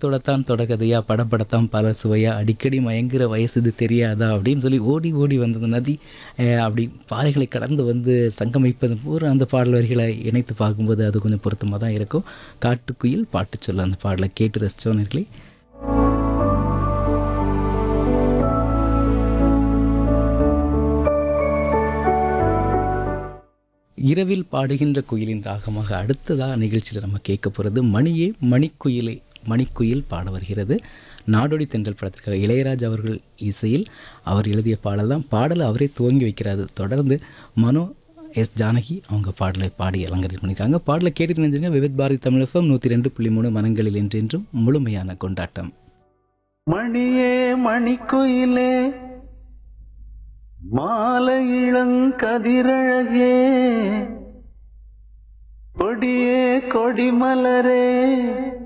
படத்தோடத்தான் தொடக்கதையா படப்படத்தான் பல சுவையா அடிக்கடி மயங்குற வயசு இது தெரியாதா அப்படின்னு சொல்லி ஓடி ஓடி வந்தது நதி அஹ், அப்படி பாறைகளை கடந்து வந்து சங்கமிப்பது பூரா அந்த பாடல் வரிகளை இணைத்து பார்க்கும்போது அது கொஞ்சம் பொருத்தமாக தான் இருக்கும் காட்டுக்குயில் பாட்டு சொல்ல அந்த பாடலை கேட்டு ரசித்தோன்னர்களே இரவில் பாடுகின்ற குயிலின் ராகமாக அடுத்ததாக நிகழ்ச்சியில் நம்ம கேட்க போகிறது மணியே மணிக்குயிலே மணிக்குயில் பாட வருகிறது நாடோடி தென்றல் படத்திற்காக இளையராஜா அவர்கள் இசையில் அவர் எழுதிய பாடல் தான் பாடலை அவரே துவங்கி வைக்கிறாரு தொடர்ந்து மனோ எஸ் ஜானகி அவங்க பாடலை பாடி அலங்கரித்து பண்ணியிருக்காங்க பாடலை கேட்டுட்டு நினைஞ்சுங்க விவித் பாரதி தமிழ் எஃப்எம் நூற்றி ரெண்டு புள்ளி மூணு மனங்களில் என்றென்றும் முழுமையான கொண்டாட்டம் மணியே மணிக்குயிலே மாலை இளங்கதிரழகே கொடியே கொடிமலரே